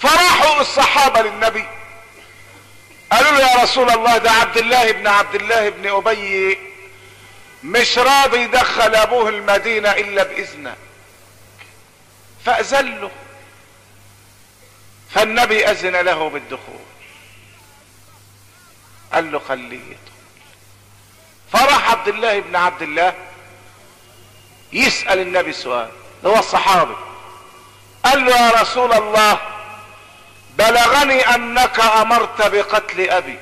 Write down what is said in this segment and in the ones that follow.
فراحوا الصحابة للنبي قالوا له يا رسول الله ده عبد الله بن عبد الله بن ابي مش راضي يدخل ابوه المدينة الا باذنه فاذن له فالنبي اذن له بالدخول قال له خليه يدخل فراح عبد الله بن عبد الله يسأل النبي سؤال هو الصحابي قال له يا رسول الله بلغني انك امرت بقتل ابي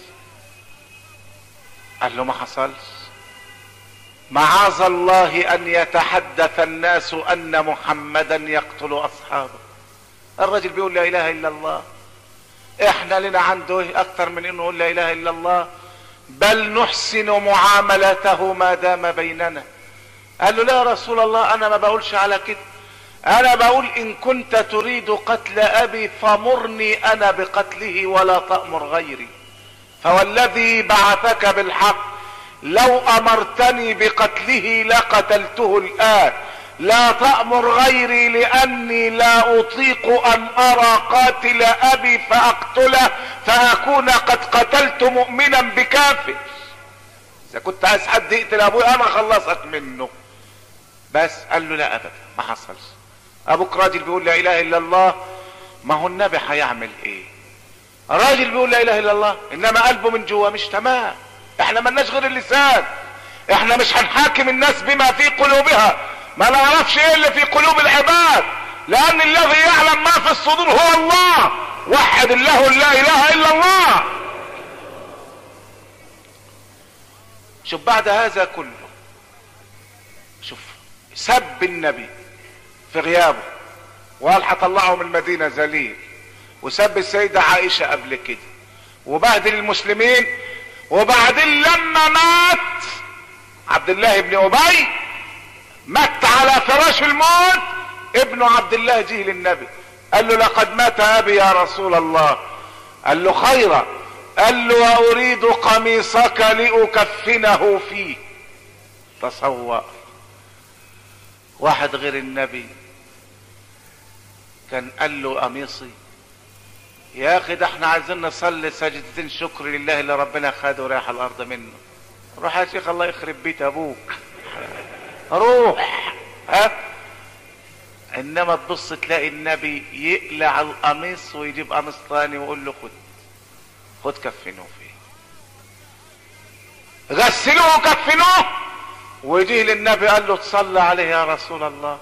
قال له ما حصلش معاذ الله ان يتحدث الناس ان محمدا يقتل اصحابه الرجل بيقول لا اله الا الله احنا لنا عنده ايه اكتر من انه يقول لا اله الا الله بل نحسن معاملته ما دام بيننا قال له لا يا رسول الله انا ما بقولش على كده انا بقول ان كنت تريد قتل ابي فمرني انا بقتله ولا تأمر غيري فوالذي بعثك بالحق لو امرتني بقتله لقتلته الان لا تأمر غيري لاني لا اطيق ان ارى قاتل ابي فاقتله فاكون قد قتلت مؤمنا بكافر اذا كنت عايز حد يقتل ابوي انا خلصك منه بس قال له لا ابدا ما حصلش ابوك راجل بيقول لا اله الا الله ما هو النبي هيعمل ايه راجل بيقول لا اله الا الله انما قلبه من جوه مش تمام احنا ملناش غير اللسان احنا مش هنحاكم الناس بما في قلوبها ما نعرفش ايه اللي في قلوب العباد لان الذي يعلم ما في الصدور هو الله وحد الله لا اله الا الله شوف بعد هذا كله شوف سب النبي في غيابه وقال هطلعه من المدينة ذليل وسب السيدة عائشة قبل كده وبهدل المسلمين وبعدين لما مات عبد الله بن ابي مات على فراش الموت ابن عبد الله جه للنبي قال له لقد مات ابي يا رسول الله قال له خيرا قال له واريد قميصك لاكفنه فيه تصور واحد غير النبي كان قال له قميصي يا اخي ده احنا عايزين نصلي سجدتين شكر لله اللي ربنا خده وريح الارض منه روح يا شيخ الله يخرب بيت ابوك روح ها انما تبص تلاقي النبي يقلع القميص ويجيب قميص ثاني ويقول له خد خد كفنوه فيه غسلوه وكفنوه ويجيه للنبي قال له تصلى عليه يا رسول الله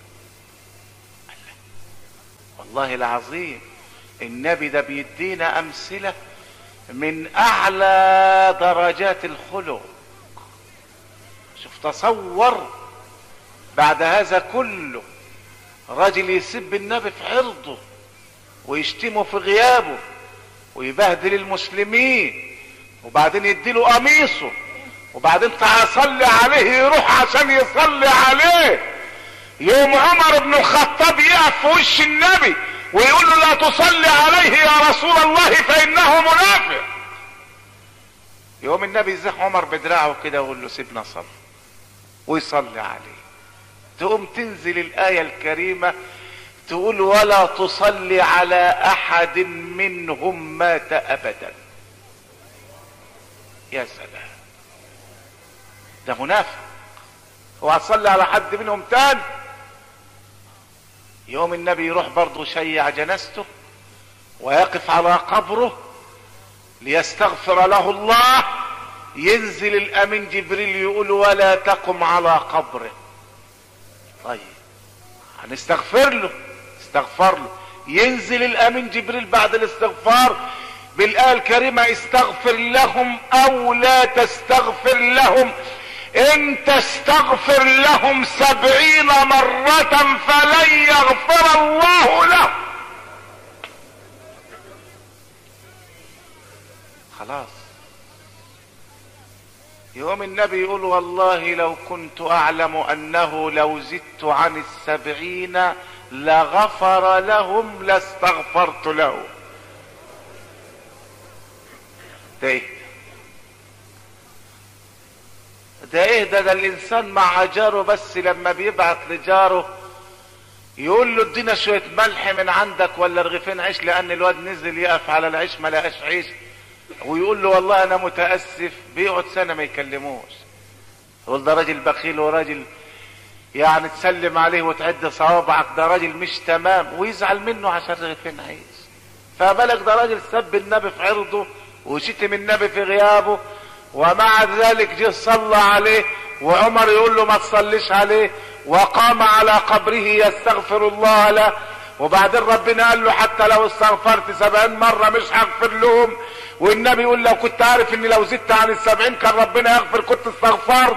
والله العظيم النبي ده بيدينا امثله من اعلى درجات الخلق شوف تصور بعد هذا كله راجل يسب النبي في عرضه ويشتمه في غيابه ويبهدل المسلمين وبعدين يديله قميصه وبعدين تعال صلي عليه يروح عشان يصلي عليه يوم عمر بن الخطاب يقف في وش النبي ويقول له لا تصلي عليه يا رسول الله فانه منافق يوم النبي يزح عمر بدراعه كده ويقول له سيبنا صلي ويصلي عليه تقوم تنزل الآية الكريمة تقول ولا تصلي على أحد منهم مات أبدا يا سلام ده منافق هو هتصلي على حد منهم تاني يوم النبي يروح برضه يشيع جنازته ويقف على قبره ليستغفر له الله ينزل الامين جبريل يقول ولا تقم على قبره طيب هنستغفر له استغفر له ينزل الامين جبريل بعد الاستغفار بالايه الكريمه استغفر لهم او لا تستغفر لهم ان تستغفر لهم سبعين مرة فلن يغفر الله لهم خلاص يوم النبي يقول والله لو كنت اعلم انه لو زدت عن السبعين لغفر لهم لاستغفرت له ده ايه ده ايه ده ده الانسان مع جاره بس لما بيبعت لجاره يقول له ادينا شويه ملح من عندك ولا رغيفين عيش لان الواد نزل يقف على العيش ما لقاش عيش ويقول له والله انا متاسف بيقعد سنه ما يكلموش يقول ده راجل بخيل وراجل يعني تسلم عليه وتعد صوابعك ده راجل مش تمام ويزعل منه عشان رغيفين عيش فبالك ده راجل سب النبي في عرضه وشتم النبي في غيابه ومع ذلك جه صلى عليه وعمر يقول له ما تصليش عليه وقام على قبره يستغفر الله له وبعدين ربنا قال له حتى لو استغفرت سبعين مرة مش هغفر لهم والنبي يقول لو كنت عارف اني لو زدت عن السبعين كان ربنا يغفر كنت استغفرت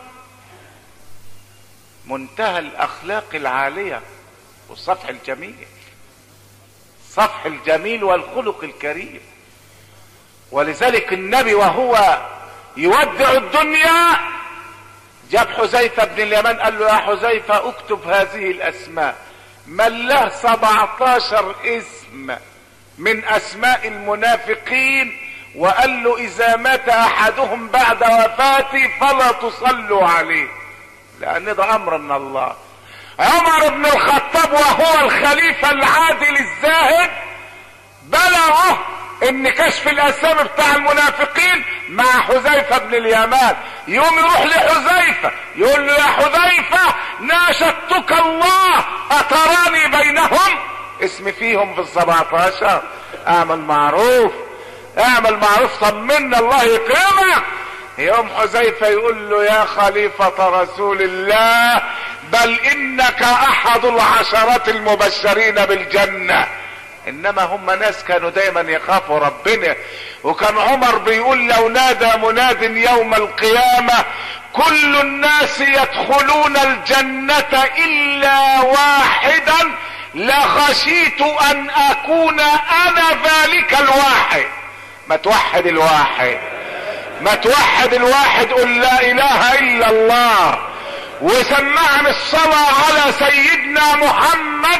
منتهى الاخلاق العالية والصفح الجميل الصفح الجميل والخلق الكريم ولذلك النبي وهو يودع الدنيا جاب حذيفة بن اليمان قال له يا حذيفة اكتب هذه الاسماء من له 17 اسم من اسماء المنافقين وقال له اذا مات احدهم بعد وفاتي فلا تصلوا عليه لان ده امر من الله عمر بن الخطاب وهو الخليفة العادل الزاهد بلغه ان كشف الاسامي بتاع المنافقين مع حذيفة بن اليمان يوم يروح لحذيفة يقول له يا حذيفة ناشدتك الله اتراني بينهم اسم فيهم في السبعتاشر اعمل معروف اعمل معروف طمنا الله يكرمك يوم حذيفة يقول له يا خليفة رسول الله بل انك احد العشرات المبشرين بالجنة انما هم ناس كانوا دايما يخافوا ربنا وكان عمر بيقول لو نادى مناد يوم القيامة كل الناس يدخلون الجنة الا واحدا لخشيت ان اكون انا ذلك الواحد ما توحد الواحد ما توحد الواحد قل لا اله الا الله وسمعنا الصلاة على سيدنا محمد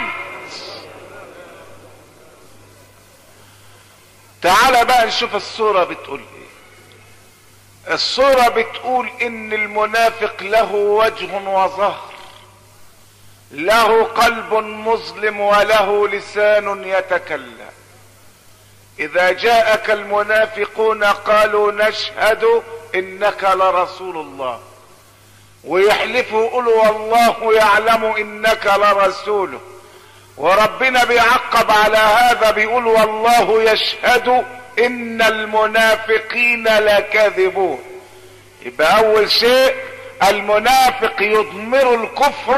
تعال بقى نشوف الصورة بتقول ايه الصورة بتقول ان المنافق له وجه وظهر له قلب مظلم وله لسان يتكلم اذا جاءك المنافقون قالوا نشهد انك لرسول الله ويحلفوا يقولوا والله يعلم انك لرسوله وربنا بيعقب على هذا بيقول والله يشهد ان المنافقين لكاذبون يبقى اول شيء المنافق يضمر الكفر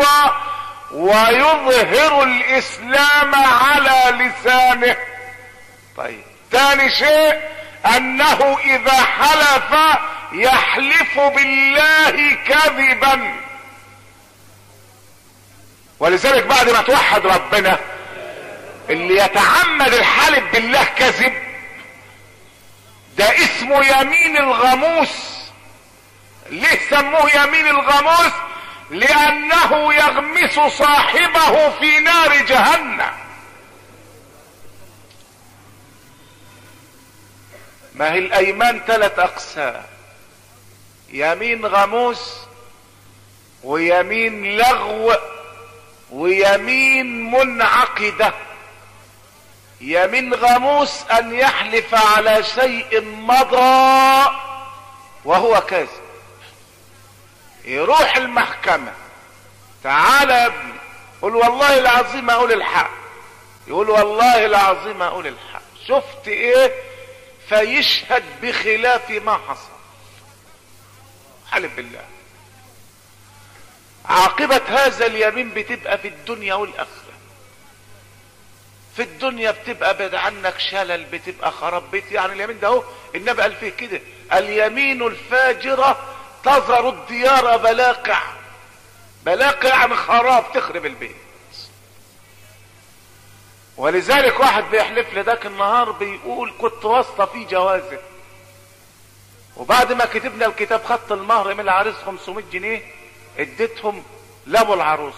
ويظهر الاسلام على لسانه طيب ثاني شيء انه اذا حلف يحلف بالله كذبا ولذلك بعد ما توحد ربنا اللي يتعمد الحلف بالله كذب ده اسمه يمين الغموس ليه سموه يمين الغموس لانه يغمس صاحبه في نار جهنم ما هي الايمان ثلاث اقسام يمين غموس ويمين لغو ويمين منعقدة يمين غموس ان يحلف على شيء مضى وهو كاذب يروح المحكمة تعالى يا ابني قول والله العظيم اقول الحق يقول والله العظيم اقول الحق شفت ايه فيشهد بخلاف ما حصل حلف بالله عاقبة هذا اليمين بتبقى في الدنيا والآخرة في الدنيا بتبقى بعد عنك شلل بتبقى خراب بيت يعني اليمين ده اهو النبي قال فيه كده اليمين الفاجرة تذر الديار بلاقع بلاقع عن خراب تخرب البيت ولذلك واحد بيحلف لي ذاك النهار بيقول كنت واسطة في جوازه وبعد ما كتبنا الكتاب خط المهر من العريس 500 جنيه اديتهم لابو العروسه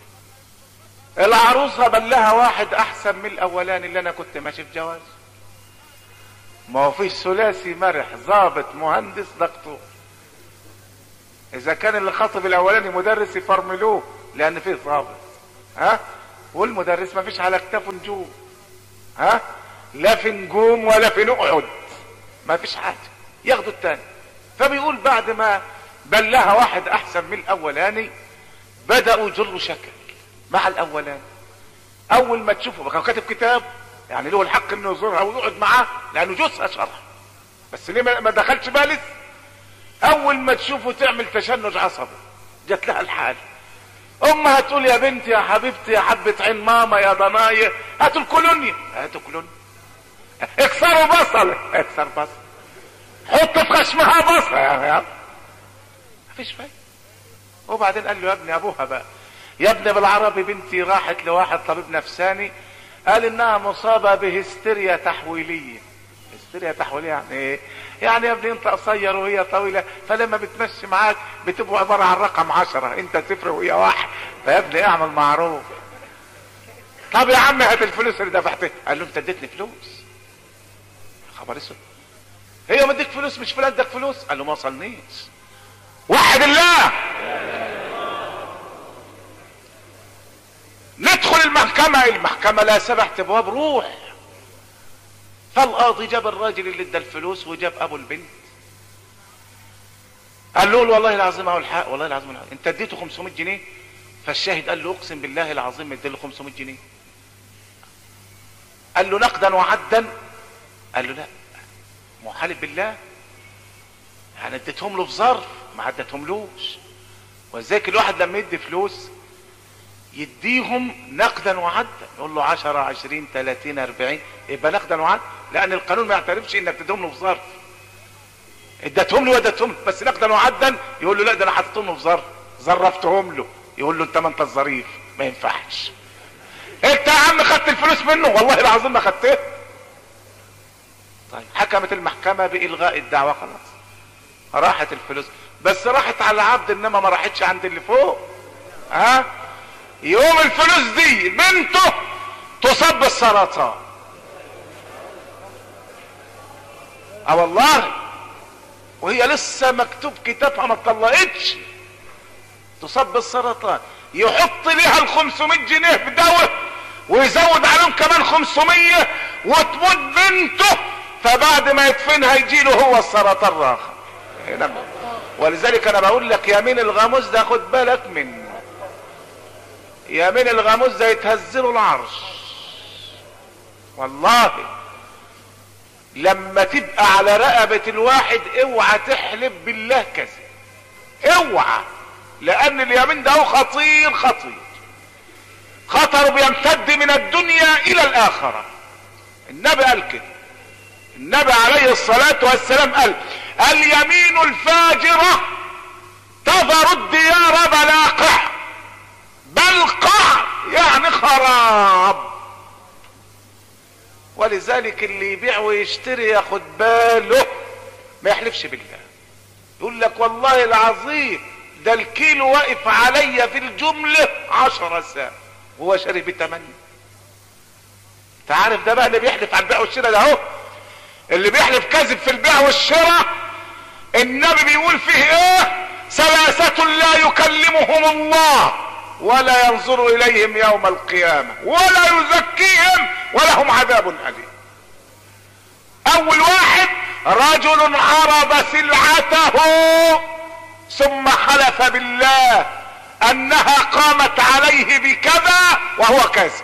العروسه بلها واحد احسن من الاولاني اللي انا كنت ماشي في جواز ما هو فيش ثلاثي مرح ضابط مهندس دكتور اذا كان اللي خاطب الاولاني مدرس يفرملوه لان فيه ضابط ها والمدرس ما فيش على كتافه نجوم ها لا في نجوم ولا في نقعد ما فيش حاجة ياخدوا التاني فبيقول بعد ما بلها واحد احسن من الاولاني بدأوا يجروا شكل مع الاولاني اول ما تشوفه كان كاتب كتاب يعني له الحق انه يزورها ويقعد معاه لانه جوزها شرح بس ليه ما دخلش بقى لسه اول ما تشوفه تعمل تشنج عصبي جات لها الحال امها تقول يا بنتي يا حبيبتي يا حبة عين ماما يا ضنايا هاتوا الكولونيا هاتوا كولونيا اكسروا بصل اكسر بصل حط في خشمها بصل يا مفيش فايدة وبعدين قال له يا ابني ابوها بقى يا ابني بالعربي بنتي راحت لواحد طبيب نفساني قال انها مصابة بهستيريا تحويلية هستيريا تحويلية يعني ايه يعني يا ابني انت قصير وهي طويلة فلما بتمشي معاك بتبقوا عبارة عن رقم عشرة انت صفر وهي واحد فيا ابني اعمل معروف طب يا عم هات الفلوس اللي دفعتها قال له انت اديتني فلوس خبر اسود هي مديك فلوس مش فلان اداك فلوس قال له ما وصلنيش وحد الله ندخل المحكمة المحكمة لا سبع ابواب روح فالقاضي جاب الراجل اللي ادى الفلوس وجاب ابو البنت قال له والله العظيم اهو الحق والله العظيم الحق. انت اديته 500 جنيه فالشاهد قال له اقسم بالله العظيم ادي له 500 جنيه قال له نقدا وعدا قال له لا مو حالف بالله يعني اديتهم له في ظرف ما عدتهم لوش ولذلك الواحد لما يدي فلوس يديهم نقدا وعدا يقول له 10 20 30 40 يبقى نقدا وعدا لان القانون ما يعترفش انك تديهم له في ظرف اديتهم له واديتهم له بس نقدا وعدا يقول له لا ده انا حطيتهم له في ظرف ظرفتهم له يقول له انت ما انت الظريف ما ينفعش انت يا عم خدت الفلوس منه والله العظيم ما خدتها طيب حكمت المحكمه بالغاء الدعوه خلاص راحت الفلوس بس راحت على العبد انما ما راحتش عند اللي فوق ها يوم الفلوس دي بنته تصاب بالسرطان اه والله وهي لسه مكتوب كتابها ما اتطلقتش تصاب بالسرطان يحط ليها ال 500 جنيه بدواء ويزود عليهم كمان 500 وتموت بنته فبعد ما يدفنها يجي له هو السرطان راخر ولذلك انا بقول لك يمين الغاموس ده خد بالك منه يمين الغاموس ده يتهزله العرش والله لما تبقى على رقبة الواحد اوعى تحلف بالله كذب اوعى لان اليمين ده خطير خطير خطر بيمتد من الدنيا الى الاخرة النبي قال كده النبي عليه الصلاة والسلام قال اليمين الفاجرة تذر الديار بلاقع بلقع يعني خراب ولذلك اللي يبيع ويشتري ياخد باله ما يحلفش بالله يقول لك والله العظيم ده الكيلو واقف عليا في الجملة عشرة ساعة وهو شاري بثمانية انت عارف ده بقى اللي بيحلف على البيع والشراء ده اهو اللي بيحلف كذب في البيع والشراء النبي بيقول فيه ايه ثلاثة لا يكلمهم الله ولا ينظر اليهم يوم القيامة ولا يزكيهم ولهم عذاب اليم اول واحد رجل عرض سلعته ثم حلف بالله انها قامت عليه بكذا وهو كاذب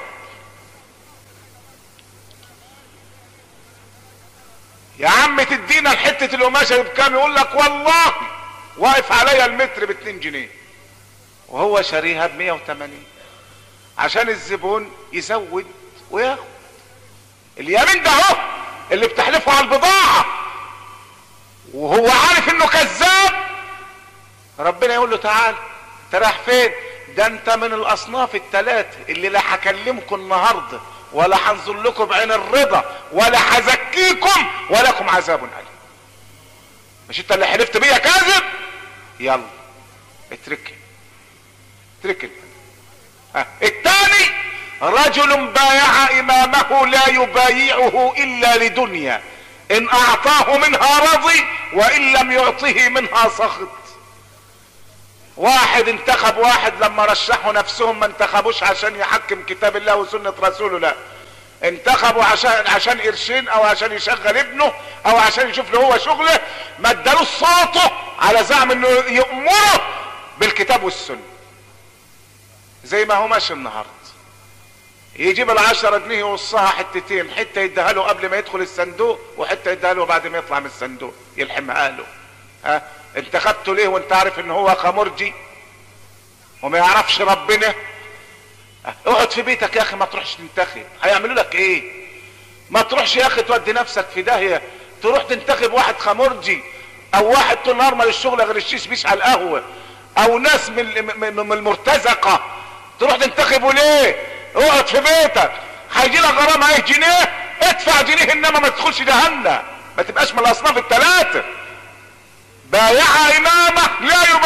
يا عم تدينا الحتة القماشة بكام يقول لك والله واقف عليا المتر باتنين جنيه وهو شاريها ب 180 عشان الزبون يزود وياخد اليمين ده اهو اللي بتحلفه على البضاعة وهو عارف انه كذاب ربنا يقول له تعال انت رايح فين ده انت من الاصناف الثلاثة اللي لا هكلمكم النهاردة ولا هنظر لكم بعين الرضا ولا هزكيكم ولكم عذاب اليم مش انت اللي حلفت بيا كاذب يلا اتركني اتركني ها الثاني رجل بايع امامه لا يبايعه الا لدنيا ان اعطاه منها رضي وان لم يعطه منها سخط واحد انتخب واحد لما رشحوا نفسهم ما انتخبوش عشان يحكم كتاب الله وسنة رسوله لا انتخبوا عشان عشان قرشين او عشان يشغل ابنه او عشان يشوف له هو شغله ما ادالوش صوته على زعم انه يأمره بالكتاب والسنة زي ما هو ماشي النهارده يجيب العشرة جنيه يوصها حتتين حتة يديها له قبل ما يدخل الصندوق وحتة يديها له بعد ما يطلع من الصندوق يلحمها له ها انتخبته ليه وانت عارف ان هو خمرجي وما يعرفش ربنا اقعد في بيتك يا اخي ما تروحش تنتخب هيعملوا لك ايه ما تروحش يا اخي تودي نفسك في داهيه تروح تنتخب واحد خمرجي او واحد طول النهار ما الشغل غير الشيش بيش على القهوه او ناس من من المرتزقه تروح تنتخبوا ليه اقعد في بيتك هيجي لك غرامه ايه جنيه ادفع جنيه انما ما تدخلش جهنم ما تبقاش من الاصناف الثلاثه بايع امامه لا